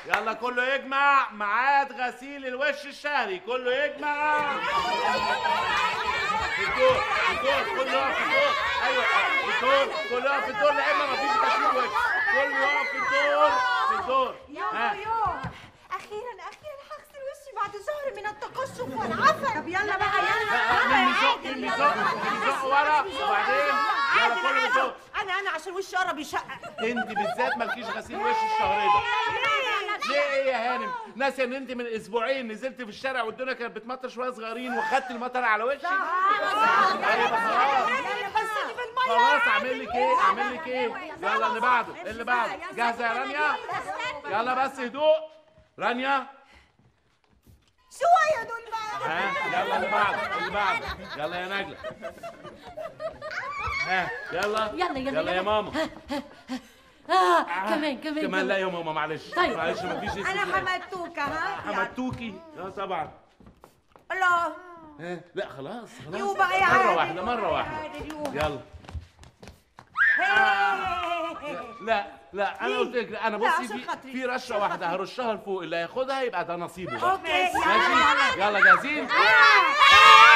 يلا كله يجمع ميعاد غسيل الوش الشهري كله يجمع في الدور في الدور كله يقف في الدور ايوه في الدور كله يقف في الدور لا اما مفيش غسيل وش كله يقف في الدور في الدور ها اخيرا اخيرا هغسل وشي بعد شهر من التقشف والعفن طب يلا بقى لا، مين بيزق مين بيزق مين بيزق ورا وبعدين يلا كله بيزق انا انا عشان وشي قرب يشقق انت بالذات مالكيش غسيل وش الشهر ده ليه ايه يا هانم ناسيه ان انت من اسبوعين نزلت في الشارع والدنيا كانت بتمطر شويه صغيرين وخدت المطر على وشك ايوه خلاص بس في الميه خلاص اعمل لك ايه اعمل لك ايه يلا اللي بعده اللي بعده جاهزه يا رانيا يلا بس هدوء رانيا شويه دول بقى ها يلا اللي بعده اللي بعده يلا يا نجله ها يلا يلا، يلا، يلا يا يلا. ماما اه كمان كمان كمان لا يا ماما معلش طيب. معلش مفيش انا استثناء. حملتوكه ها حمدتوكي اه طبعا الله ها لا خلاص خلاص يو بقى يا مره عادل. واحده مره واحده عادل يو. يلا لا لا انا قلت لك انا لا، بصي عشان في خاطري. في رشه واحده هرشها لفوق اللي هياخدها يبقى ده نصيبه بقى. اوكي يلا ماشي يلا يلا جاهزين آه.